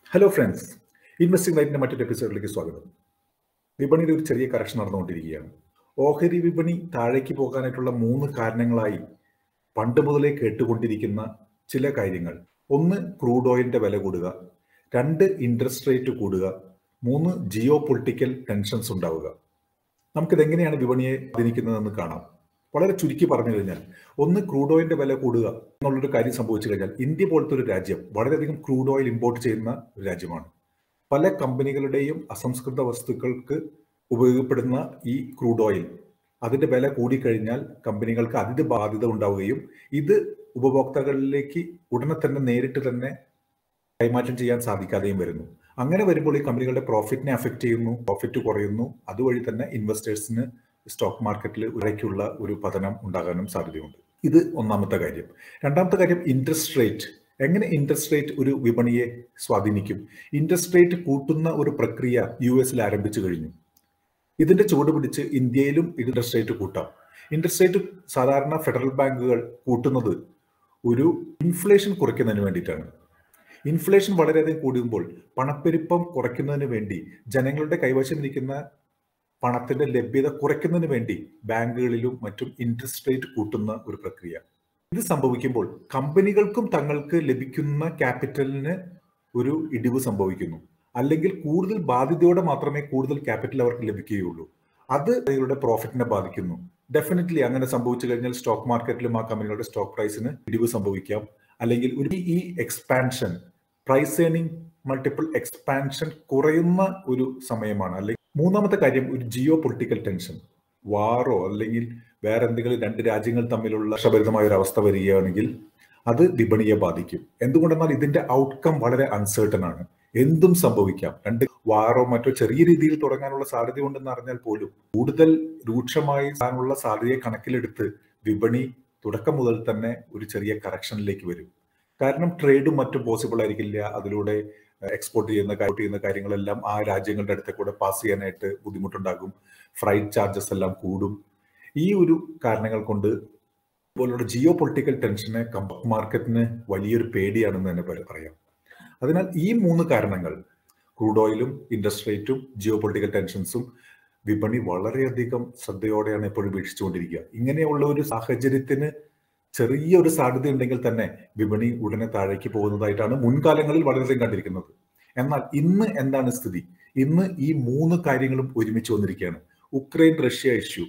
hello friends investing ലൈറ്റിന്റെ മറ്റൊരു എപ്പിസോഡിലേക്ക് സ്വാഗതം വിപണിയിൽ ഒരു ചെറിയ കറക്ഷൻ നടന്നുകൊണ്ടിരിക്കുകയാണ് ഓഹരി വിപണി താഴേക്ക് പോകാനായിട്ടുള്ള മൂന്ന് കാരണങ്ങളായി പണ്ട് മുതലേ കേട്ടുകൊണ്ടിരിക്കുന്ന ചില കാര്യങ്ങൾ ഒന്ന് ക്രൂഡ് ഓയിലിന്റെ വില കൂടുക രണ്ട് ഇൻട്രസ്റ്റ് റേറ്റ് കൂടുക മൂന്ന് ജിയോ പൊളിറ്റിക്കൽ ടെൻഷൻസ് ഉണ്ടാവുക നമുക്കിതെങ്ങനെയാണ് വിപണിയെ സ്വാധീനിക്കുന്നതെന്ന് കാണാം വളരെ ചുരുക്കി പറഞ്ഞു കഴിഞ്ഞാൽ ഒന്ന് ക്രൂഡ് ഓയിലിന്റെ വില കൂടുക എന്നുള്ളൊരു കാര്യം സംഭവിച്ചു കഴിഞ്ഞാൽ ഇന്ത്യ പോലത്തെ ഒരു രാജ്യം വളരെയധികം ക്രൂഡ് ഓയിൽ ഇമ്പോർട്ട് ചെയ്യുന്ന ഒരു രാജ്യമാണ് പല കമ്പനികളുടെയും അസംസ്കൃത വസ്തുക്കൾക്ക് ഉപയോഗപ്പെടുന്ന ഈ ക്രൂഡ് ഓയിൽ അതിന്റെ വില കൂടിക്കഴിഞ്ഞാൽ കമ്പനികൾക്ക് അതിന്റെ ബാധ്യത ഉണ്ടാവുകയും ഇത് ഉപഭോക്താക്കളിലേക്ക് ഉടനെ തന്നെ നേരിട്ട് തന്നെ കൈമാറ്റം ചെയ്യാൻ സാധിക്കാതെയും വരുന്നു അങ്ങനെ വരുമ്പോൾ ഈ കമ്പനികളുടെ പ്രോഫിറ്റിനെ അഫക്റ്റ് ചെയ്യുന്നു പ്രോഫിറ്റ് കുറയുന്നു അതുവഴി തന്നെ ഇൻവെസ്റ്റേഴ്സിന് സ്റ്റോക്ക് മാർക്കറ്റിൽ ഇടയ്ക്കുള്ള ഒരു പതനം ഉണ്ടാകാനും സാധ്യതയുണ്ട് ഇത് ഒന്നാമത്തെ കാര്യം രണ്ടാമത്തെ കാര്യം ഇൻട്രസ്റ്റ് റേറ്റ് എങ്ങനെ ഇൻട്രസ്റ്റ് റേറ്റ് ഒരു വിപണിയെ സ്വാധീനിക്കും ഇൻട്രസ്റ്റ് റേറ്റ് കൂട്ടുന്ന ഒരു പ്രക്രിയ യു എസിൽ ആരംഭിച്ചു കഴിഞ്ഞു ഇതിന്റെ ചുവട് പിടിച്ച് ഇന്ത്യയിലും ഇൻട്രസ്റ്റ് റേറ്റ് കൂട്ടാം ഇൻട്രസ്റ്റ് റേറ്റ് സാധാരണ ഫെഡറൽ ബാങ്കുകൾ കൂട്ടുന്നത് ഒരു ഇൻഫ്ലേഷൻ കുറയ്ക്കുന്നതിന് വേണ്ടിയിട്ടാണ് ഇൻഫ്ലേഷൻ വളരെയധികം കൂടുമ്പോൾ പണപ്പെരുപ്പം കുറയ്ക്കുന്നതിന് വേണ്ടി ജനങ്ങളുടെ കൈവശം ഇരിക്കുന്ന പണത്തിന്റെ ലഭ്യത കുറയ്ക്കുന്നതിന് വേണ്ടി ബാങ്കുകളിലും മറ്റും ഇൻട്രസ്റ്റ് റേറ്റ് കൂട്ടുന്ന ഒരു പ്രക്രിയ ഇത് സംഭവിക്കുമ്പോൾ കമ്പനികൾക്കും തങ്ങൾക്ക് ലഭിക്കുന്ന ക്യാപിറ്റലിന് ഒരു ഇടിവ് സംഭവിക്കുന്നു അല്ലെങ്കിൽ കൂടുതൽ ബാധ്യതയോടെ മാത്രമേ കൂടുതൽ ക്യാപിറ്റൽ അവർക്ക് ലഭിക്കുകയുള്ളൂ അത് അവരുടെ പ്രോഫിറ്റിനെ ബാധിക്കുന്നു ഡെഫിനറ്റ്ലി അങ്ങനെ സംഭവിച്ചു കഴിഞ്ഞാൽ സ്റ്റോക്ക് മാർക്കറ്റിലും ആ കമ്പനികളുടെ സ്റ്റോക്ക് പ്രൈസിന് ഇടിവ് സംഭവിക്കാം അല്ലെങ്കിൽ ഒരു ഈ expansion price earning multiple expansion കുറയുന്ന ഒരു സമയമാണ് അല്ലെങ്കിൽ മൂന്നാമത്തെ കാര്യം ഒരു ജിയോ പൊളിറ്റിക്കൽ ടെൻഷൻ വാറോ അല്ലെങ്കിൽ വേറെ എന്തെങ്കിലും രണ്ട് രാജ്യങ്ങൾ തമ്മിലുള്ള വർഷഭരിതമായ ഒരു അവസ്ഥ വരികയാണെങ്കിൽ അത് വിപണിയെ ബാധിക്കും എന്തുകൊണ്ടെന്നാൽ ഇതിന്റെ ഔട്ട്കം വളരെ അൺസേർട്ടൺ ആണ് എന്തും സംഭവിക്കാം രണ്ട് വാറോ മറ്റോ ചെറിയ രീതിയിൽ തുടങ്ങാനുള്ള സാധ്യത ഉണ്ടെന്ന് അറിഞ്ഞാൽ പോലും കൂടുതൽ രൂക്ഷമായി താനുള്ള സാധ്യതയെ കണക്കിലെടുത്ത് വിപണി തുടക്കം മുതൽ തന്നെ ഒരു ചെറിയ കറക്ഷനിലേക്ക് വരും കാരണം ട്രേഡും മറ്റും പോസിബിൾ ആയിരിക്കില്ല അതിലൂടെ എക്സ്പോർട്ട് ചെയ്യുന്ന ചെയ്യുന്ന കാര്യങ്ങളെല്ലാം ആ രാജ്യങ്ങളുടെ അടുത്ത് കൂടെ പാസ് ചെയ്യാനായിട്ട് ബുദ്ധിമുട്ടുണ്ടാകും ഫ്രൈറ്റ് ചാർജസ് എല്ലാം കൂടും ഈ ഒരു കാരണങ്ങൾ കൊണ്ട് പോലുള്ള ജിയോ പൊളിറ്റിക്കൽ ടെൻഷന് മാർക്കറ്റിന് വലിയൊരു പേടിയാണെന്ന് തന്നെ പറയാം അതിനാൽ ഈ മൂന്ന് കാരണങ്ങൾ ക്രൂഡ് ഓയിലും ഇൻട്രസ്റ്റ് റേറ്റും ജിയോ പൊളിറ്റിക്കൽ ടെൻഷൻസും വിപണി വളരെയധികം ശ്രദ്ധയോടെയാണ് എപ്പോഴും വീക്ഷിച്ചുകൊണ്ടിരിക്കുക ഇങ്ങനെയുള്ള ഒരു സാഹചര്യത്തിന് ചെറിയ ഒരു സാധ്യത ഉണ്ടെങ്കിൽ തന്നെ വിപണി ഉടനെ താഴേക്ക് പോകുന്നതായിട്ടാണ് മുൻകാലങ്ങളിൽ വളരെയധികം കണ്ടിരിക്കുന്നത് എന്നാൽ ഇന്ന് എന്താണ് സ്ഥിതി ഇന്ന് ഈ മൂന്ന് കാര്യങ്ങളും ഒരുമിച്ച് വന്നിരിക്കുകയാണ് ഉക്രൈൻ റഷ്യ ഇഷ്യൂ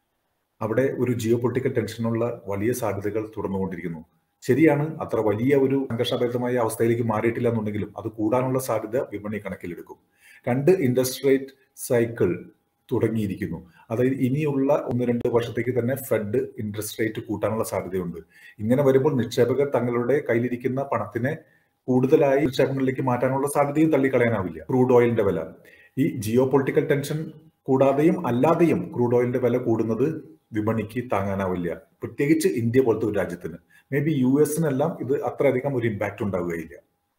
അവിടെ ഒരു ജിയോ പൊളിറ്റിക്കൽ ടെൻഷനുള്ള വലിയ സാധ്യതകൾ തുറന്നുകൊണ്ടിരിക്കുന്നു ശരിയാണ് അത്ര വലിയ ഒരു സംഘർഷഭരിതമായ അവസ്ഥയിലേക്ക് മാറിയിട്ടില്ല എന്നുണ്ടെങ്കിലും അത് കൂടാനുള്ള സാധ്യത വിപണി കണക്കിലെടുക്കും രണ്ട് ഇൻട്രസ്റ്റ് റേറ്റ് സൈക്കിൾ തുടങ്ങിയിരിക്കുന്നു അതായത് ഇനിയുള്ള ഒന്ന് രണ്ട് വർഷത്തേക്ക് തന്നെ ഫെഡ് ഇൻട്രസ്റ്റ് റേറ്റ് കൂട്ടാനുള്ള സാധ്യതയുണ്ട് ഇങ്ങനെ വരുമ്പോൾ നിക്ഷേപകർ തങ്ങളുടെ കയ്യിലിരിക്കുന്ന പണത്തിനെ കൂടുതലായി നിക്ഷേപങ്ങളിലേക്ക് മാറ്റാനുള്ള സാധ്യതയും തള്ളിക്കളയാനാവില്ല ക്രൂഡ് ഓയിലിന്റെ വില ഈ ജിയോ പൊളിറ്റിക്കൽ ടെൻഷൻ കൂടാതെയും അല്ലാതെയും ക്രൂഡ് ഓയിലിന്റെ വില കൂടുന്നത് വിപണിക്ക് താങ്ങാനാവില്ല പ്രത്യേകിച്ച് ഇന്ത്യ പോലത്തെ ഒരു രാജ്യത്തിന് മേ ബി യു എസിനെല്ലാം ഇത് അത്രയധികം ഒരു ഇമ്പാക്റ്റ് ഉണ്ടാവുകയില്ല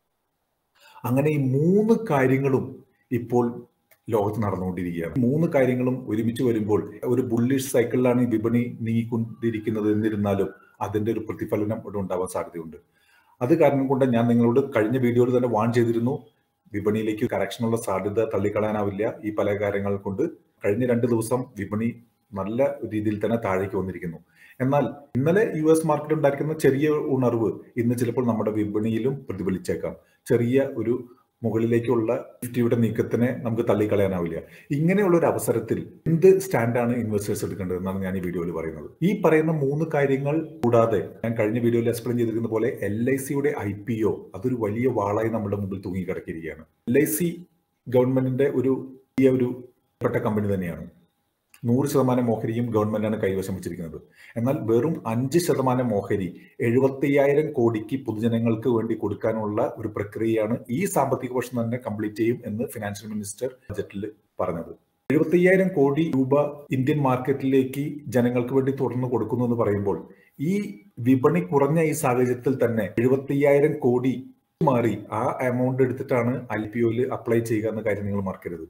അങ്ങനെ ഈ മൂന്ന് കാര്യങ്ങളും ഇപ്പോൾ ലോകത്ത് നടന്നുകൊണ്ടിരിക്കുകയാണ് മൂന്ന് കാര്യങ്ങളും ഒരുമിച്ച് വരുമ്പോൾ ഒരു ബുള്ളിഷ് സൈക്കിളിലാണ് ഈ വിപണി നീങ്ങിക്കൊണ്ടിരിക്കുന്നത് എന്നിരുന്നാലും അതിന്റെ ഒരു പ്രതിഫലനം ഇവിടെ ഉണ്ടാവാൻ സാധ്യതയുണ്ട് അത് കാരണം കൊണ്ട് ഞാൻ നിങ്ങളോട് കഴിഞ്ഞ വീഡിയോയിൽ തന്നെ വാൺ ചെയ്തിരുന്നു വിപണിയിലേക്ക് കറക്ഷനുള്ള സാധ്യത തള്ളിക്കളയാനാവില്ല ഈ പല കാര്യങ്ങൾ കൊണ്ട് കഴിഞ്ഞ രണ്ട് ദിവസം വിപണി നല്ല രീതിയിൽ തന്നെ താഴേക്ക് വന്നിരിക്കുന്നു എന്നാൽ ഇന്നലെ യു എസ് മാർക്കറ്റ് ഉണ്ടായിരിക്കുന്ന ചെറിയ ഉണർവ് ഇന്ന് ചിലപ്പോൾ നമ്മുടെ വിപണിയിലും പ്രതിഫലിച്ചേക്കാം ചെറിയ ഒരു മുകളിലേക്കുള്ള നിഫ്റ്റിയുടെ നീക്കത്തിനെ നമുക്ക് തള്ളിക്കളയാനാവില്ല ഇങ്ങനെയുള്ള ഒരു അവസരത്തിൽ എന്ത് സ്റ്റാൻഡാണ് ഇൻവെസ്റ്റേഴ്സ് എടുക്കേണ്ടത് എന്നാണ് ഞാൻ ഈ വീഡിയോയിൽ പറയുന്നത് ഈ പറയുന്ന മൂന്ന് കാര്യങ്ങൾ കൂടാതെ ഞാൻ കഴിഞ്ഞ വീഡിയോയിൽ എക്സ്പ്ലെയിൻ ചെയ്തിരിക്കുന്ന പോലെ എൽ ഐ സിയുടെ ഐ പി ഒ അതൊരു വലിയ വാളായി നമ്മുടെ മുമ്പിൽ തൂങ്ങിക്കിടക്കിയിരിക്കുകയാണ് എൽ ഐ സി ഗവൺമെന്റിന്റെ ഒരു വലിയ ഒരു പെട്ട കമ്പനി തന്നെയാണ് നൂറ് ശതമാനം ഓഹരിയും ഗവൺമെന്റാണ് കൈവശം വെച്ചിരിക്കുന്നത് എന്നാൽ വെറും അഞ്ച് ശതമാനം ഓഹരി എഴുപത്തയ്യായിരം കോടിക്ക് പൊതുജനങ്ങൾക്ക് വേണ്ടി കൊടുക്കാനുള്ള ഒരു പ്രക്രിയയാണ് ഈ സാമ്പത്തിക വർഷം തന്നെ കംപ്ലീറ്റ് ചെയ്യും എന്ന് ഫിനാൻഷ്യൽ മിനിസ്റ്റർ ബജറ്റിൽ പറഞ്ഞത് എഴുപത്തയ്യായിരം കോടി രൂപ ഇന്ത്യൻ മാർക്കറ്റിലേക്ക് ജനങ്ങൾക്ക് വേണ്ടി തുറന്നു കൊടുക്കുന്നു എന്ന് പറയുമ്പോൾ ഈ വിപണി കുറഞ്ഞ ഈ സാഹചര്യത്തിൽ തന്നെ എഴുപത്തയ്യായിരം കോടി മാറി ആ എമൗണ്ട് എടുത്തിട്ടാണ് ഐ പി ഒയിൽ അപ്ലൈ ചെയ്യുക എന്ന കാര്യം നിങ്ങൾ മറക്കരുത്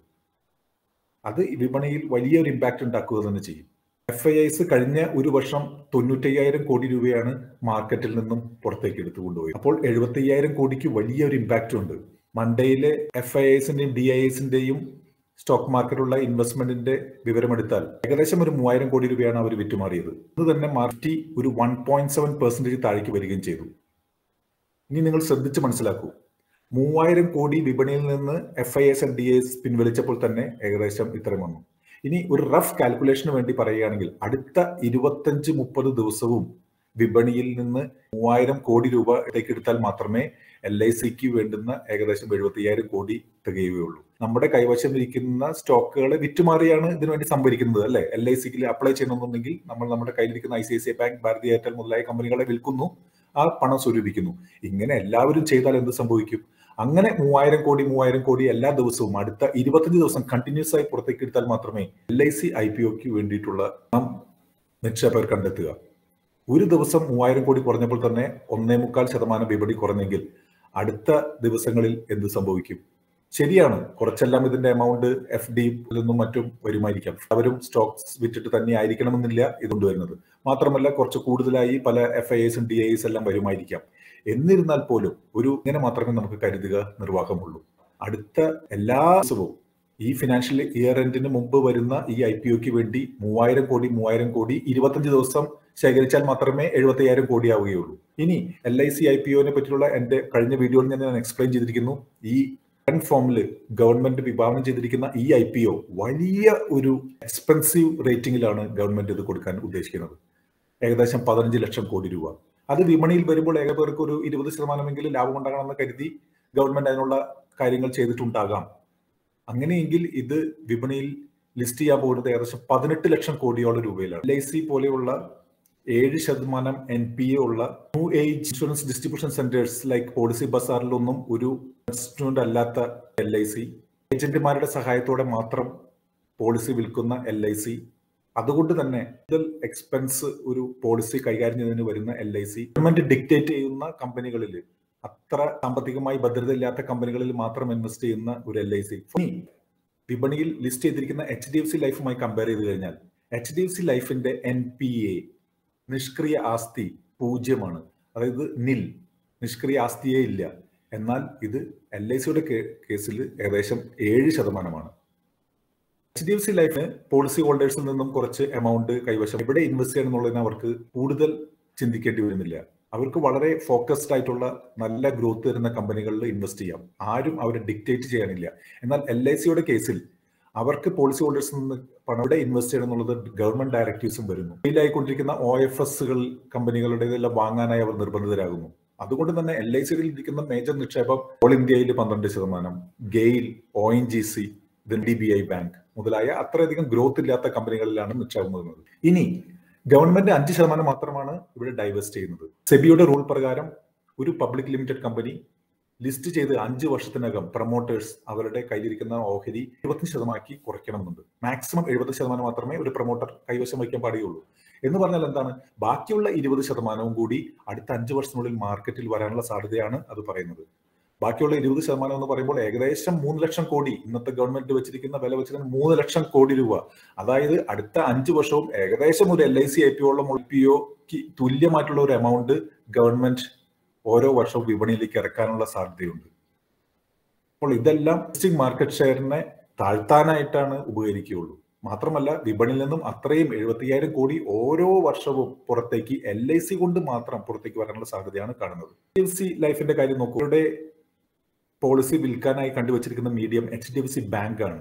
അത് വിപണിയിൽ വലിയൊരു ഇമ്പാക്ട് ഉണ്ടാക്കുക തന്നെ ചെയ്യും എഫ് ഐ ഐസ് കഴിഞ്ഞ ഒരു വർഷം തൊണ്ണൂറ്റയ്യായിരം കോടി രൂപയാണ് മാർക്കറ്റിൽ നിന്നും പുറത്തേക്ക് എടുത്തു കൊണ്ടുപോയത് അപ്പോൾ എഴുപത്തയ്യായിരം കോടിക്ക് വലിയൊരു ഇമ്പാക്റ്റ് ഉണ്ട് മൺഡേയിലെ എഫ് ഐ എസിന്റെയും ഡി ഐ എസിന്റെയും സ്റ്റോക്ക് മാർക്കറ്റിലുള്ള ഇൻവെസ്റ്റ്മെന്റിന്റെ വിവരമെടുത്താൽ ഏകദേശം ഒരു മൂവായിരം കോടി രൂപയാണ് അവർ വിറ്റുമാറിയത് ഇത് തന്നെ മാർട്ടി ഒരു വൺ പോയിന്റ് സെവൻ പെർസെന്റേജ് താഴേക്ക് വരികയും ചെയ്തു ഇനി നിങ്ങൾ ശ്രദ്ധിച്ച് മനസ്സിലാക്കൂ മൂവായിരം കോടി വിപണിയിൽ നിന്ന് F I S and D S പിൻവലിച്ചപ്പോൾ തന്നെ ഏകദേശം ഇത്രയും വന്നു ഇനി ഒരു റഫ് കാൽക്കുലേഷന് വേണ്ടി പറയുകയാണെങ്കിൽ അടുത്ത ഇരുപത്തഞ്ച് മുപ്പത് ദിവസവും വിപണിയിൽ നിന്ന് മൂവായിരം കോടി രൂപയിലേക്ക് എടുത്താൽ മാത്രമേ എൽ ഐ സിക്ക് വേണ്ടുന്ന ഏകദേശം എഴുപത്തി അയ്യായിരം കോടി തികയുകയുള്ളൂ നമ്മുടെ കൈവശം ഇരിക്കുന്ന സ്റ്റോക്കുകളെ വിറ്റുമാറിയാണ് ഇതിനു വേണ്ടി സംഭരിക്കുന്നത് അല്ലെ എൽ ഐ സിക്ക് അപ്ലൈ ചെയ്യണമെന്നുണ്ടെങ്കിൽ നമ്മൾ നമ്മുടെ കയ്യിലിരിക്കുന്ന I C I C I bank Bharti Airtel മുതലായ കമ്പനികളെ വിൽക്കുന്നു ആ പണം സ്വരൂപിക്കുന്നു ഇങ്ങനെ എല്ലാവരും ചെയ്താൽ എന്ത് സംഭവിക്കും അങ്ങനെ മൂവായിരം കോടി മൂവായിരം കോടി എല്ലാ ദിവസവും അടുത്ത ഇരുപത്തഞ്ച് ദിവസം കണ്ടിന്യൂസ് ആയി പുറത്തേക്ക് എടുത്താൽ മാത്രമേ L I C I P ഒക്ക് വേണ്ടിയിട്ടുള്ള പണം നിക്ഷേപകർ കണ്ടെത്തുക ഒരു ദിവസം മൂവായിരം കോടി കുറഞ്ഞപ്പോൾ തന്നെ ഒന്നേ മുക്കാൽ ശതമാനം വിപണി കുറഞ്ഞെങ്കിൽ അടുത്ത ദിവസങ്ങളിൽ എന്ത് സംഭവിക്കും ശരിയാണ് കുറച്ചെല്ലാം ഇതിന്റെ എമൗണ്ട് എഫ് ഡി നിന്നും മറ്റും വരുമായിരിക്കാം അവരും സ്റ്റോക്സ് വിറ്റിട്ട് തന്നെ ആയിരിക്കണമെന്നില്ല ഇതുകൊണ്ട് വരുന്നത് മാത്രമല്ല കുറച്ച് കൂടുതലായി പല എഫ് ഐ എസും ഡി ഐ എസ് എല്ലാം വരുമായിരിക്കാം എന്നിരുന്നാൽ പോലും ഒരു ഇങ്ങനെ മാത്രമേ നമുക്ക് കരുതുക നിർവാഹമുള്ളൂ അടുത്ത എല്ലാ ദിവസവും ഈ ഫിനാൻഷ്യൽ ഇയർ എൻഡിന് മുമ്പ് വരുന്ന ഈ ഐ പി ഒക്ക് വേണ്ടി മൂവായിരം കോടി മൂവായിരം കോടി ഇരുപത്തഞ്ച് ദിവസം ശേഖരിച്ചാൽ മാത്രമേ എഴുപത്തയ്യായിരം കോടി ആവുകയുള്ളൂ ഇനി L I C I P ഒനെ പറ്റിയുള്ള എന്റെ കഴിഞ്ഞ വീഡിയോയിൽ ഞാൻ ഞാൻ എക്സ്പ്ലെയിൻ ചെയ്തിരിക്കുന്നു ഈ കറന്റ് ഫോമിൽ ഗവൺമെന്റ് വിഭാവനം ചെയ്തിരിക്കുന്ന ഈ ഐ പി ഒ വലിയ ഒരു എക്സ്പെൻസീവ് റേറ്റിംഗിലാണ് ഗവൺമെന്റ് ഇത് കൊടുക്കാൻ ഉദ്ദേശിക്കുന്നത് ഏകദേശം പതിനഞ്ച് ലക്ഷം കോടി രൂപ അത് വിപണിയിൽ വരുമ്പോൾ ഏകപേർക്ക് ഒരു ഇരുപത് ശതമാനമെങ്കിലും ലാഭം ഉണ്ടാകണമെന്ന് കരുതി ഗവൺമെന്റ് അതിനുള്ള കാര്യങ്ങൾ ചെയ്തിട്ടുണ്ടാകാം അങ്ങനെയെങ്കിൽ ഇത് വിപണിയിൽ ലിസ്റ്റ് ചെയ്യാൻ പോകുന്നത് ഏകദേശം പതിനെട്ട് ലക്ഷം കോടിയോളം രൂപയിലാണ് എൽ ഐ സി പോലെയുള്ള ഏഴ് ശതമാനം എൻ പി എ ഉള്ള new age insurance distribution centres like policy ബസാറിലൊന്നും ഒരു ഇൻസ്റ്റിറ്റ്യൂട്ട് അല്ലാത്ത എൽ ഐ സി ഏജന്റുമാരുടെ സഹായത്തോടെ മാത്രം പോളിസി വിൽക്കുന്ന എൽ ഐ സി അതുകൊണ്ട് തന്നെ കൂടുതൽ എക്സ്പെൻസ് ഒരു പോളിസി കൈകാര്യം ചെയ്യുന്നതിന് വരുന്ന L I C government dictate ചെയ്യുന്ന കമ്പനികളിൽ അത്ര സാമ്പത്തികമായി ഭദ്രതയില്ലാത്ത കമ്പനികളിൽ മാത്രം ഇൻവെസ്റ്റ് ചെയ്യുന്ന ഒരു എൽ ഐ സി വിപണിയിൽ ലിസ്റ്റ് ചെയ്തിരിക്കുന്ന എച്ച് ഡി എഫ് സി ലൈഫുമായി കമ്പയർ ചെയ്ത് കഴിഞ്ഞാൽ എച്ച് ഡി എഫ് സി ലൈഫിന്റെ എൻ പി എ നിഷ്ക്രിയ ആസ്തി പൂജ്യമാണ് അതായത് നിൽ നിഷ്ക്രിയ ആസ്തിയേ ഇല്ല എന്നാൽ ഇത് എൽ ഐ സിയുടെ കേസിൽ ഏകദേശം ഏഴ് ശതമാനമാണ് എച്ച് ഡി എഫ് സി ലൈഫിന് പോളിസി ഹോൾഡേഴ്സിൽ നിന്നും കുറച്ച് എമൗണ്ട് കൈവശം എവിടെ ഇൻവെസ്റ്റ് ചെയ്യണം എന്നുള്ളതിന് അവർക്ക് കൂടുതൽ ചിന്തിക്കേണ്ടി വരുന്നില്ല അവർക്ക് വളരെ ഫോക്കസ്ഡ് ആയിട്ടുള്ള നല്ല ഗ്രോത്ത് തരുന്ന കമ്പനികളിൽ ഇൻവെസ്റ്റ് ചെയ്യാം ആരും അവരെ ഡിക്റ്റേറ്റ് ചെയ്യാനില്ല എന്നാൽ എൽ ഐ സിയുടെ കേസിൽ അവർക്ക് പോളിസി ഹോൾഡേഴ്സിൽ നിന്ന് പണം ഇവിടെ ഇൻവെസ്റ്റ് ചെയ്യണം എന്നുള്ളത് ഗവൺമെന്റ് ഡയറക്റ്റീവ്സും വരുന്നു ഫെയിലായിക്കൊണ്ടിരിക്കുന്ന ഒ എഫ് എസുകൾ കമ്പനികളുടേതെല്ലാം വാങ്ങാനായി അവർ നിർബന്ധിതരാകുന്നു അതുകൊണ്ട് തന്നെ എൽ ഐ സിയിൽ ഇരിക്കുന്ന മേജർ നിക്ഷേപം ഓൾ ഇന്ത്യയിൽ പന്ത്രണ്ട് ശതമാനം GAIL O N G C D B I bank മുതലായ അത്രയധികം ഗ്രോത്ത് ഇല്ലാത്ത കമ്പനികളിലാണ് നിക്ഷേപം വരുന്നത് ഇനി ഗവൺമെന്റ് അഞ്ച് ശതമാനം മാത്രമാണ് ഇവിടെ ഡൈവേസ്റ്റ് ചെയ്യുന്നത് സെബിയുടെ റൂൾ പ്രകാരം ഒരു പബ്ലിക് ലിമിറ്റഡ് കമ്പനി ലിസ്റ്റ് ചെയ്ത് അഞ്ച് വർഷത്തിനകം പ്രൊമോട്ടേഴ്സ് അവരുടെ കയ്യിലിരിക്കുന്ന ഓഹരി എഴുപത്തി ശതമാക്കി കുറയ്ക്കണമെന്നുണ്ട് മാക്സിമം എഴുപത് ശതമാനം മാത്രമേ ഒരു പ്രൊമോട്ടർ കൈവശം വയ്ക്കാൻ പാടുകയുള്ളൂ എന്ന് പറഞ്ഞാൽ എന്താണ് ബാക്കിയുള്ള ഇരുപത് ശതമാനവും കൂടി അടുത്ത അഞ്ച് വർഷത്തിനുള്ളിൽ മാർക്കറ്റിൽ വരാനുള്ള സാധ്യതയാണ് അത് പറയുന്നത് ബാക്കിയുള്ള ഇരുപത് ശതമാനം എന്ന് പറയുമ്പോൾ ഏകദേശം മൂന്ന് ലക്ഷം കോടി ഇന്നത്തെ ഗവൺമെന്റ് വെച്ചിരിക്കുന്ന വില വെച്ചിരിക്കുന്ന മൂന്ന് ലക്ഷം കോടി രൂപ അതായത് അടുത്ത അഞ്ച് വർഷവും ഏകദേശം ഒരു L I C I P ഓളം പി ഒക്ക് തുല്യമായിട്ടുള്ള ഒരു എമൗണ്ട് ഗവൺമെന്റ് ഓരോ വർഷവും വിപണിയിലേക്ക് ഇറക്കാനുള്ള സാധ്യതയുണ്ട് അപ്പോൾ ഇതെല്ലാം മാർക്കറ്റ് ഷെയറിനെ താഴ്ത്താനായിട്ടാണ് ഉപകരിക്കുകയുള്ളൂ മാത്രമല്ല വിപണിയിൽ നിന്നും അത്രയും എഴുപത്തിയ്യായിരം കോടി ഓരോ വർഷവും പുറത്തേക്ക് എൽ ഐ സി കൊണ്ട് മാത്രം പുറത്തേക്ക് വരാനുള്ള സാധ്യതയാണ് കാണുന്നത് എഫ് സി ലൈഫിന്റെ കാര്യം നോക്കൂ ഇവരുടെ പോളിസി വിൽക്കാനായി കണ്ടുവച്ചിരിക്കുന്ന medium H D F C bank ആണ്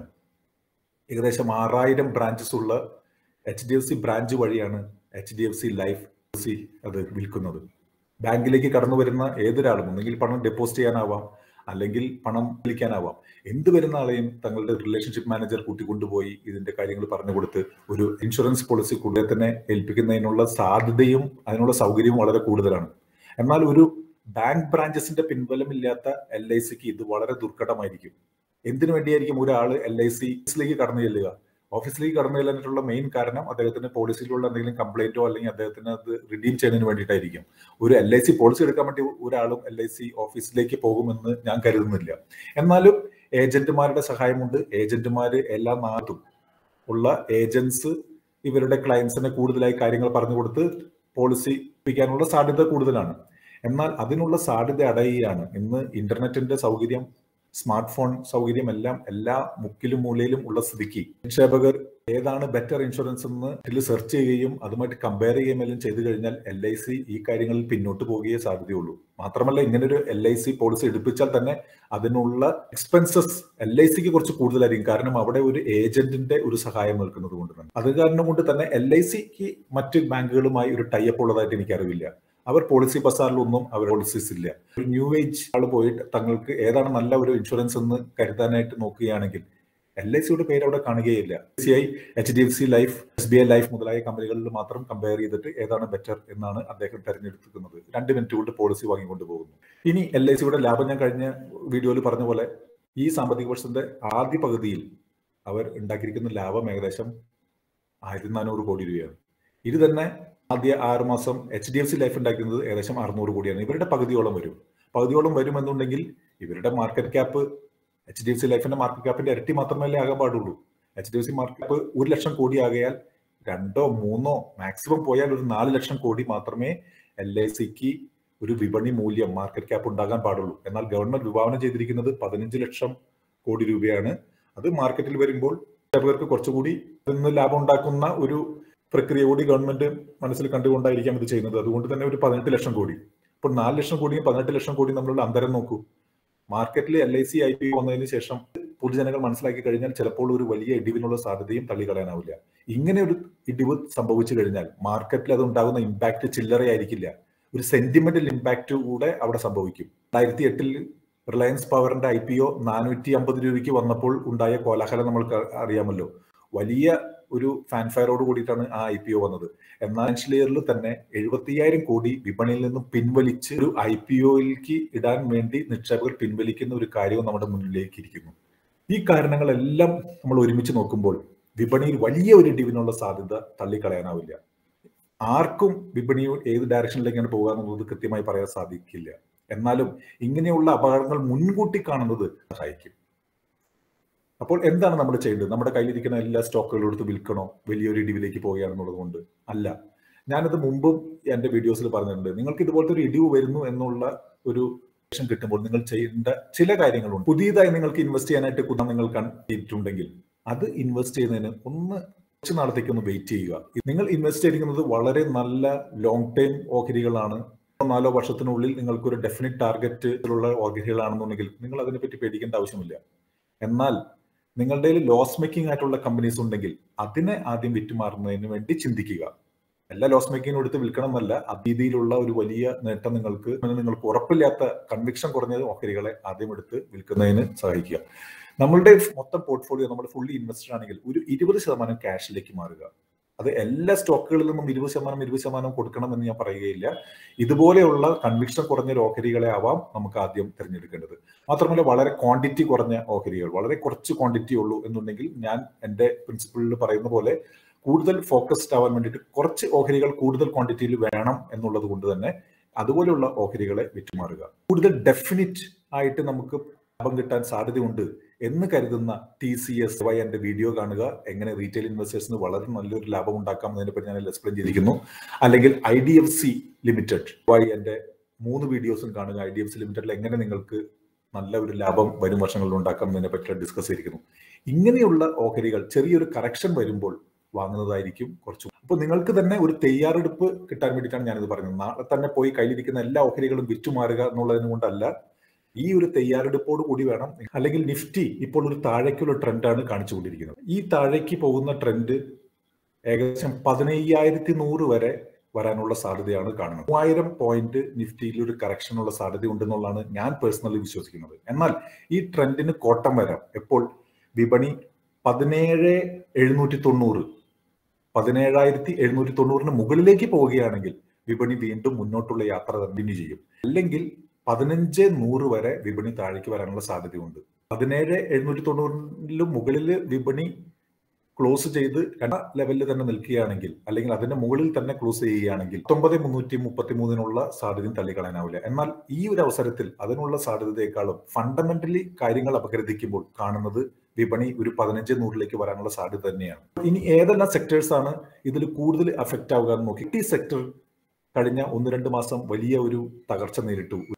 ഏകദേശം ആറായിരം ബ്രാഞ്ചസ് ഉള്ള H D F C branch വഴിയാണ് H D F C life policy അത് വിൽക്കുന്നത് ബാങ്കിലേക്ക് കടന്നു വരുന്ന ഏതൊരാളും ഒന്നെങ്കിൽ പണം ഡെപ്പോസിറ്റ് ചെയ്യാനാവാം അല്ലെങ്കിൽ പണം വിളിക്കാനാവാം എന്ത് വരുന്ന ആളെയും തങ്ങളുടെ റിലേഷൻഷിപ്പ് മാനേജർ കൂട്ടിക്കൊണ്ടുപോയി ഇതിന്റെ കാര്യങ്ങൾ പറഞ്ഞു കൊടുത്ത് ഒരു ഇൻഷുറൻസ് പോളിസി കൂടുതൽ തന്നെ ഏൽപ്പിക്കുന്നതിനുള്ള സാധ്യതയും അതിനുള്ള സൗകര്യവും വളരെ കൂടുതലാണ് എന്നാൽ ഒരു ബാങ്ക് ബ്രാഞ്ചസിന്റെ പിൻബലമില്ലാത്ത എൽ ഐ സിക്ക് ഇത് വളരെ ദുർഘടമായിരിക്കും എന്തിനു വേണ്ടിയായിരിക്കും ഒരാൾ എൽ ഐ സിയിലേക്ക് കടന്നു ചെല്ലുക ഓഫീസിലേക്ക് കടന്നു ചെല്ലാനായിട്ടുള്ള മെയിൻ കാരണം അദ്ദേഹത്തിന്റെ പോളിസിയിലുള്ള എന്തെങ്കിലും കംപ്ലൈന്റോ അല്ലെങ്കിൽ അദ്ദേഹത്തിന് അത് റിഡീം ചെയ്യുന്നതിന് വേണ്ടിയിട്ടായിരിക്കും ഒരു എൽ ഐ സി പോളിസി എടുക്കാൻ വേണ്ടി ഒരാളും എൽ ഐ സി ഓഫീസിലേക്ക് പോകുമെന്ന് ഞാൻ കരുതുന്നില്ല എന്നാലും ഏജന്റുമാരുടെ സഹായമുണ്ട് ഏജന്റുമാര് എല്ലാ നാട്ടും ഉള്ള ഏജൻസ് ഇവരുടെ ക്ലയൻസിനെ കൂടുതലായി കാര്യങ്ങൾ പറഞ്ഞു കൊടുത്ത് പോളിസി പിടിക്കാനുള്ള സാധ്യത കൂടുതലാണ് എന്നാൽ അതിനുള്ള സാധ്യത അടയുകയാണ് ഇന്ന് ഇന്റർനെറ്റിന്റെ സൗകര്യം സ്മാർട്ട് ഫോൺ സൗകര്യം എല്ലാം എല്ലാ മുക്കിലും മൂലയിലും ഉള്ള സ്ഥിതിക്ക് നിക്ഷേപകർ ഏതാണ് ബെറ്റർ ഇൻഷുറൻസ് എന്ന് ഇതിൽ സെർച്ച് ചെയ്യുകയും അതുമായിട്ട് കമ്പയർ ചെയ്യുകയും എല്ലാം ചെയ്തു കഴിഞ്ഞാൽ എൽ ഐ സി ഈ കാര്യങ്ങളിൽ പിന്നോട്ട് പോവുകയേ സാധ്യതയുള്ളൂ മാത്രമല്ല ഇങ്ങനൊരു എൽ ഐ സി പോളിസി എടുപ്പിച്ചാൽ തന്നെ അതിനുള്ള എക്സ്പെൻസസ് എൽ ഐ സിക്ക് കുറച്ച് കൂടുതലായിരിക്കും കാരണം അവിടെ ഒരു ഏജന്റിന്റെ ഒരു സഹായം നിൽക്കുന്നത് കൊണ്ട് തന്നെ അത് കാരണം കൊണ്ട് തന്നെ എൽ ഐ സിക്ക് മറ്റ് ബാങ്കുകളുമായി ഒരു ടൈപ്പ് ഉള്ളതായിട്ട് എനിക്കറിവില്ല അവർ പോളിസി ബസാറിലൊന്നും അവർ പോളിസീസ് ഇല്ല ഒരു ന്യൂ ഏജ് ആൾ പോയിട്ട് തങ്ങൾക്ക് ഏതാണ് നല്ല ഒരു ഇൻഷുറൻസ് എന്ന് കരുതാനായിട്ട് നോക്കുകയാണെങ്കിൽ എൽ ഐ സിയുടെ പേര് അവിടെ കാണുകയില്ല C I H D F C life S B I life മുതലായ കമ്പനികളിൽ മാത്രം കമ്പയർ ചെയ്തിട്ട് ഏതാണ് ബെറ്റർ എന്നാണ് അദ്ദേഹം തെരഞ്ഞെടുക്കുന്നത് രണ്ട് മിനിറ്റ് കൊണ്ട് പോളിസി വാങ്ങിക്കൊണ്ട് പോകുന്നു ഇനി എൽ ഐ സിയുടെ ലാഭം ഞാൻ കഴിഞ്ഞ വീഡിയോയിൽ പറഞ്ഞ പോലെ ഈ സാമ്പത്തിക വർഷത്തിന്റെ ആദ്യ പകുതിയിൽ അവർ ഉണ്ടാക്കിയിരിക്കുന്ന ലാഭം ഏകദേശം ആയിരത്തി നാനൂറ് കോടി രൂപയാണ് ഇത് തന്നെ ആദ്യ ആറ് മാസം H D F C life ഉണ്ടാക്കുന്നത് ഏകദേശം അറുന്നൂറ് കോടിയാണ് ഇവരുടെ പകുതിയോളം വരും പകുതിയോളം വരുമെന്നുണ്ടെങ്കിൽ ഇവരുടെ market cap H D F C ലൈഫിന്റെ മാർക്കറ്റ് ക്യാപ്പിന്റെ ഇരട്ടി മാത്രമല്ലേ ആകാൻ പാടുള്ളൂ H D F C market cap ഒരു ലക്ഷം കോടി ആകയാൽ രണ്ടോ മൂന്നോ മാക്സിമം പോയാൽ ഒരു നാല് ലക്ഷം കോടി മാത്രമേ എൽ ഐ സിക്ക് ഒരു വിപണി മൂല്യം മാർക്കറ്റ് ക്യാപ്പ് ഉണ്ടാകാൻ പാടുള്ളൂ എന്നാൽ ഗവൺമെന്റ് വിഭാവനം ചെയ്തിരിക്കുന്നത് പതിനഞ്ച് ലക്ഷം കോടി രൂപയാണ് അത് മാർക്കറ്റിൽ വരുമ്പോൾ നിക്ഷേപകർക്ക് കുറച്ചുകൂടി അതിൽ നിന്ന് ലാഭം ഉണ്ടാക്കുന്ന ഒരു പ്രക്രിയ കൂടി ഗവൺമെന്റ് മനസ്സിൽ കണ്ടുകൊണ്ടായിരിക്കാം ഇത് ചെയ്യുന്നത് അതുകൊണ്ട് തന്നെ ഒരു പതിനെട്ട് ലക്ഷം കോടി ഇപ്പോൾ നാല് ലക്ഷം കോടിയും പതിനെട്ട് ലക്ഷം കോടിയും തമ്മിലുള്ള അന്തരം നോക്കൂ മാർക്കറ്റിൽ L I C I P വന്നതിന് ശേഷം പൊതുജനങ്ങൾ മനസ്സിലാക്കി കഴിഞ്ഞാൽ ചിലപ്പോൾ ഒരു വലിയ ഇടിവിനുള്ള സാധ്യതയും തള്ളിക്കളയാനാവില്ല ഇങ്ങനെ ഒരു ഇടിവ് സംഭവിച്ചു കഴിഞ്ഞാൽ മാർക്കറ്റിൽ അത് ഉണ്ടാകുന്ന ഇമ്പാക്ട് ചില്ലറയായിരിക്കില്ല ഒരു സെന്റിമെന്റൽ ഇമ്പാക്ട് കൂടെ അവിടെ സംഭവിക്കും രണ്ടായിരത്തി എട്ടിൽ റിലയൻസ് പവറിന്റെ ഐ പി ഒ നാനൂറ്റി അമ്പത് രൂപയ്ക്ക് വന്നപ്പോൾ ഉണ്ടായ കോലാഹലം നമ്മൾക്ക് അറിയാമല്ലോ വലിയ ഒരു ഫാൻഫയറോട് കൂടിയിട്ടാണ് ആ ഐ പി ഒ വന്നത് എന്നാൽ ഫിനാൻഷ്യൽ ഇയറിൽ തന്നെ എഴുപത്തിയ്യായിരം കോടി വിപണിയിൽ നിന്നും പിൻവലിച്ച് ഒരു ഐ പി ഒയിലേക്ക് ഇടാൻ വേണ്ടി നിക്ഷേപകർ പിൻവലിക്കുന്ന ഒരു കാര്യവും നമ്മുടെ മുന്നിലേക്ക് ഇരിക്കുന്നു ഈ കാരണങ്ങളെല്ലാം നമ്മൾ ഒരുമിച്ച് നോക്കുമ്പോൾ വിപണിയിൽ വലിയ ഒരു ഇടിവിനുള്ള സാധ്യത തള്ളിക്കളയാനാവില്ല ആർക്കും വിപണി ഏത് ഡയറക്ഷനിലേക്കാണ് പോകുക എന്നുള്ളത് കൃത്യമായി പറയാൻ സാധിക്കില്ല എന്നാലും ഇങ്ങനെയുള്ള അപകടങ്ങൾ മുൻകൂട്ടി കാണുന്നത് സഹായിക്കും അപ്പോൾ എന്താണ് നമ്മൾ ചെയ്യേണ്ടത് നമ്മുടെ കയ്യിലിരിക്കുന്ന എല്ലാ സ്റ്റോക്കുകളും എടുത്ത് വിൽക്കണോ വലിയൊരു ഇടിവിലേക്ക് പോവുകയാണെന്നുള്ളത് കൊണ്ട് അല്ല ഞാനത് മുമ്പും എൻ്റെ വീഡിയോസിൽ പറഞ്ഞിട്ടുണ്ട് നിങ്ങൾക്ക് ഇതുപോലത്തെ ഒരു ഇടിവ് വരുന്നു എന്നുള്ള ഒരു കിട്ടുമ്പോൾ നിങ്ങൾ ചെയ്യേണ്ട ചില കാര്യങ്ങളുണ്ട് പുതിയതായി നിങ്ങൾക്ക് ഇൻവെസ്റ്റ് ചെയ്യാനായിട്ട് കുതാൻ നിങ്ങൾ കണ്ടിട്ടുണ്ടെങ്കിൽ അത് ഇൻവെസ്റ്റ് ചെയ്യുന്നതിന് ഒന്ന് കുറച്ച് നാളത്തേക്ക് ഒന്ന് വെയിറ്റ് ചെയ്യുക നിങ്ങൾ ഇൻവെസ്റ്റ് ചെയ്തിരിക്കുന്നത് വളരെ നല്ല ലോങ് ടൈം ഓഹരികളാണ് നാലോ വർഷത്തിനുള്ളിൽ നിങ്ങൾക്ക് ഒരു ഡെഫിനിറ്റ് ടാർഗറ്റിലുള്ള ഓഹരികളാണെന്നുണ്ടെങ്കിൽ നിങ്ങൾ അതിനെപ്പറ്റി പേടിക്കേണ്ട ആവശ്യമില്ല എന്നാൽ നിങ്ങളുടെ ലോസ് മേക്കിംഗ് ആയിട്ടുള്ള കമ്പനീസ് ഉണ്ടെങ്കിൽ അതിനെ ആദ്യം വിറ്റുമാറുന്നതിന് വേണ്ടി ചിന്തിക്കുക എല്ലാ ലോസ് മേക്കിംഗ് എടുത്ത് വിൽക്കണം എന്നല്ല രീതിയിലുള്ള ഒരു വലിയ നേട്ടം നിങ്ങൾക്ക് നിങ്ങൾക്ക് ഉറപ്പില്ലാത്ത കൺവിക്ഷൻ കുറഞ്ഞ ഓഹരികളെ ആദ്യം എടുത്ത് വിൽക്കുന്നതിന് സഹായിക്കുക നമ്മളുടെ മൊത്തം പോർട്ട്ഫോളിയോ നമ്മുടെ ഫുള്ളി ഇൻവെസ്റ്റഡ് ആണെങ്കിൽ ഒരു ഇരുപത് ശതമാനം ക്യാഷിലേക്ക് മാറുക അത് എല്ലാ സ്റ്റോക്കുകളിൽ നിന്നും ഇരുപത് ശതമാനം ഇരുപത് ശതമാനം കൊടുക്കണം എന്ന് ഞാൻ പറയുകയില്ല ഇതുപോലെയുള്ള കൺവിക്ഷൻ കുറഞ്ഞ ഓഹരികളെ ആവാം നമുക്ക് ആദ്യം തിരഞ്ഞെടുക്കേണ്ടത് മാത്രമല്ല വളരെ ക്വാണ്ടിറ്റി കുറഞ്ഞ ഓഹരികൾ വളരെ കുറച്ച് ക്വാണ്ടിറ്റി ഉള്ളൂ എന്നുണ്ടെങ്കിൽ ഞാൻ എൻ്റെ പ്രിൻസിപ്പിളിൽ പറയുന്ന പോലെ കൂടുതൽ ഫോക്കസ്ഡ് ആവാൻ വേണ്ടിയിട്ട് കുറച്ച് ഓഹരികൾ കൂടുതൽ ക്വാണ്ടിറ്റിയിൽ വേണം എന്നുള്ളത് കൊണ്ട് തന്നെ അതുപോലെയുള്ള ഓഹരികളെ വിറ്റുമാറുക കൂടുതൽ ഡെഫിനിറ്റ് ആയിട്ട് നമുക്ക് ലാഭം കിട്ടാൻ സാധ്യതയുണ്ട് എന്ന് കരുതുന്ന ടി സി എസ് വൈ എന്റെ വീഡിയോ കാണുക എങ്ങനെ റീറ്റെയിൽ ഇൻവെസ്റ്റേഴ്സിന് വളരെ നല്ലൊരു ലാഭം ഉണ്ടാക്കാം എന്നതിനെപ്പറ്റി ഞാൻ എക്സ്പ്ലെയിൻ ചെയ്തിരിക്കുന്നു അല്ലെങ്കിൽ I D F C limited why എന്റെ മൂന്ന് വീഡിയോസും കാണുക ഐ ഡി എഫ് സി ലിമിറ്റഡിൽ എങ്ങനെ നിങ്ങൾക്ക് നല്ല ഒരു ലാഭം വരും വർഷങ്ങളിൽ ഉണ്ടാക്കാം എന്നതിനെ പറ്റി ഡിസ്കസ് ചെയ്തിരിക്കുന്നു ഇങ്ങനെയുള്ള ഓഹരികൾ ചെറിയൊരു കറക്ഷൻ വരുമ്പോൾ വാങ്ങുന്നതായിരിക്കും കുറച്ചു അപ്പോൾ നിങ്ങൾക്ക് തന്നെ ഒരു തയ്യാറെടുപ്പ് കിട്ടാൻ വേണ്ടിയിട്ടാണ് ഞാനിത് പറയുന്നത് നാളെ തന്നെ പോയി കയ്യിലിരിക്കുന്ന എല്ലാ ഓഹരികളും വിറ്റുമാറുക എന്നുള്ളതിന് കൊണ്ടല്ല ഈ ഒരു തയ്യാറെടുപ്പോട് കൂടി വേണം അല്ലെങ്കിൽ നിഫ്റ്റി ഇപ്പോൾ ഒരു താഴേക്കുള്ള ട്രെൻഡാണ് കാണിച്ചുകൊണ്ടിരിക്കുന്നത് ഈ താഴേക്ക് പോകുന്ന ട്രെൻഡ് ഏകദേശം പതിനയ്യായിരത്തി നൂറ് വരെ വരാനുള്ള സാധ്യതയാണ് കാണുന്നത് മൂവായിരം പോയിന്റ് നിഫ്റ്റിയിൽ ഒരു കറക്ഷനുള്ള സാധ്യത ഉണ്ടെന്നുള്ളതാണ് ഞാൻ പേഴ്സണലി വിശ്വസിക്കുന്നത് എന്നാൽ ഈ ട്രെൻഡിന് കോട്ടം വരാം എപ്പോൾ വിപണി പതിനേഴ് എഴുന്നൂറ്റി തൊണ്ണൂറ് പതിനേഴായിരത്തി എഴുന്നൂറ്റി തൊണ്ണൂറിന് മുകളിലേക്ക് പോവുകയാണെങ്കിൽ വിപണി വീണ്ടും മുന്നോട്ടുള്ള യാത്ര കണ്ടിന്യൂ ചെയ്യും അല്ലെങ്കിൽ പതിനഞ്ച് നൂറ് വരെ വിപണി താഴേക്ക് വരാനുള്ള സാധ്യതയുണ്ട് പതിനേഴ് എഴുന്നൂറ്റി തൊണ്ണൂറിലും മുകളിൽ വിപണി ക്ലോസ് ചെയ്ത് രണ്ടാം ലെവലിൽ തന്നെ നിൽക്കുകയാണെങ്കിൽ അല്ലെങ്കിൽ അതിന്റെ മുകളിൽ തന്നെ ക്ലോസ് ചെയ്യുകയാണെങ്കിൽ പത്തൊമ്പത് മുന്നൂറ്റി മുപ്പത്തി മൂന്നിനുള്ള സാധ്യതയും തള്ളിക്കളയാനാവില്ല എന്നാൽ ഈ ഒരു അവസരത്തിൽ അതിനുള്ള സാധ്യതയെക്കാളും ഫണ്ടമെന്റലി കാര്യങ്ങൾ അപഗ്രഥിക്കുമ്പോൾ കാണുന്നത് വിപണി ഒരു പതിനഞ്ച് നൂറിലേക്ക് വരാനുള്ള സാധ്യത തന്നെയാണ് ഇനി ഏതെല്ലാം സെക്ടേഴ്സ് ആണ് ഇതിൽ കൂടുതൽ അഫക്റ്റ് ആവുക എന്ന് നോക്കി ഈ സെക്ടർ കഴിഞ്ഞ ഒന്ന് രണ്ട് മാസം വലിയ ഒരു തകർച്ച നേരിട്ടു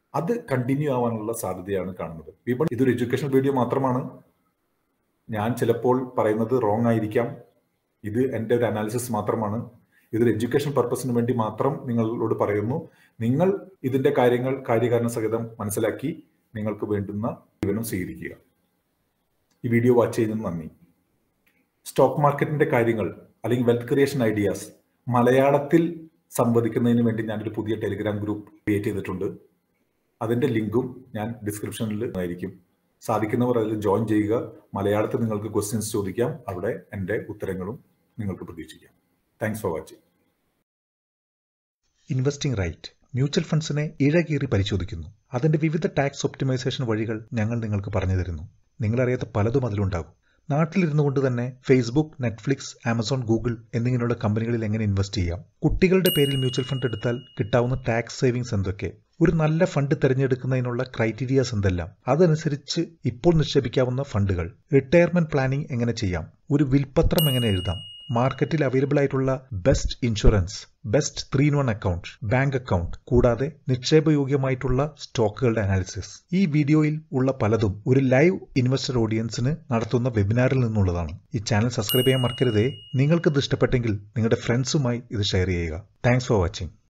അത് കണ്ടിന്യൂ ആവാനുള്ള സാധ്യതയാണ് കാണുന്നത് വിപണി ഇതൊരു എഡ്യൂക്കേഷൻ വീഡിയോ മാത്രമാണ് ഞാൻ ചിലപ്പോൾ പറയുന്നത് റോങ് ആയിരിക്കാം ഇത് എൻ്റെ ഒരു അനാലിസിസ് മാത്രമാണ് ഇതൊരു എഡ്യൂക്കേഷൻ പർപ്പസിന് വേണ്ടി മാത്രം നിങ്ങളോട് പറയുന്നു നിങ്ങൾ ഇതിന്റെ കാര്യങ്ങൾ കാര്യകാരണ സഹിതം മനസ്സിലാക്കി നിങ്ങൾക്ക് വേണ്ടുന്ന ജീവനം സ്വീകരിക്കുക ഈ വീഡിയോ വാച്ച് ചെയ്യുന്നതിന് നന്ദി സ്റ്റോക്ക് മാർക്കറ്റിന്റെ കാര്യങ്ങൾ അല്ലെങ്കിൽ വെൽത്ത് ക്രിയേഷൻ ഐഡിയാസ് മലയാളത്തിൽ സംവദിക്കുന്നതിന് വേണ്ടി ഞാനൊരു പുതിയ ടെലിഗ്രാം ഗ്രൂപ്പ് ക്രിയേറ്റ് ചെയ്തിട്ടുണ്ട് അതിന്റെ ലിങ്കും ഞാൻ ഡിസ്ക്രിപ്ഷനിൽ ആയിരിക്കും സാധിക്കുന്നവർ അതിൽ ജോയിൻ ചെയ്യുക മലയാളത്തിൽ നിങ്ങൾക്ക് ക്വസ്റ്റ്യൻസ് ചോദിക്കാം അവിടെ എൻ്റെ ഉത്തരങ്ങളും നിങ്ങൾക്ക് പ്രതീക്ഷിക്കാം thanks for watching investing right mutual ഫണ്ട്സിനെ ഇഴകീറി പരിശോധിക്കുന്നു അതിന്റെ വിവിധ ടാക്സ് ഒപ്റ്റിമൈസേഷൻ വഴികൾ ഞങ്ങൾ നിങ്ങൾക്ക് പറഞ്ഞു തരുന്നു നിങ്ങളറിയാത്ത പലതും അതിലുണ്ടാകും നാട്ടിലിരുന്നു കൊണ്ട് തന്നെ ഫേസ്ബുക്ക് നെറ്റ്ഫ്ലിക്സ് ആമസോൺ ഗൂഗിൾ എന്നിങ്ങനെയുള്ള കമ്പനികളിൽ എങ്ങനെ ഇൻവെസ്റ്റ് ചെയ്യാം കുട്ടികളുടെ പേരിൽ മ്യൂച്വൽ ഫണ്ട് എടുത്താൽ കിട്ടാവുന്ന ടാക്സ് സേവിങ്സ് എന്തൊക്കെ ഒരു നല്ല ഫണ്ട് തിരഞ്ഞെടുക്കുന്നതിനുള്ള ക്രൈറ്റീരിയാസ് എന്തെല്ലാം അതനുസരിച്ച് ഇപ്പോൾ നിക്ഷേപിക്കാവുന്ന ഫണ്ടുകൾ റിട്ടയർമെന്റ് പ്ലാനിംഗ് എങ്ങനെ ചെയ്യാം ഒരു വിൽപത്രം എങ്ങനെ എഴുതാം മാർക്കറ്റിൽ അവൈലബിൾ ആയിട്ടുള്ള best insurance best three in one account bank account കൂടാതെ നിക്ഷേപയോഗ്യമായിട്ടുള്ള സ്റ്റോക്കുകളുടെ അനാലിസിസ് ഈ വീഡിയോയിൽ ഉള്ള പലതും ഒരു ലൈവ് ഇൻവെസ്റ്റർ ഓഡിയൻസിന് നടത്തുന്ന വെബിനാറിൽ നിന്നുള്ളതാണ് ഈ ചാനൽ സബ്സ്ക്രൈബ് ചെയ്യാൻ മറക്കരുതേ നിങ്ങൾക്ക് ഇത് ഇഷ്ടപ്പെട്ടെങ്കിൽ നിങ്ങളുടെ ഫ്രണ്ട്സുമായി ഇത് ഷെയർ ചെയ്യുക താങ്ക്സ് ഫോർ വാച്ചിങ്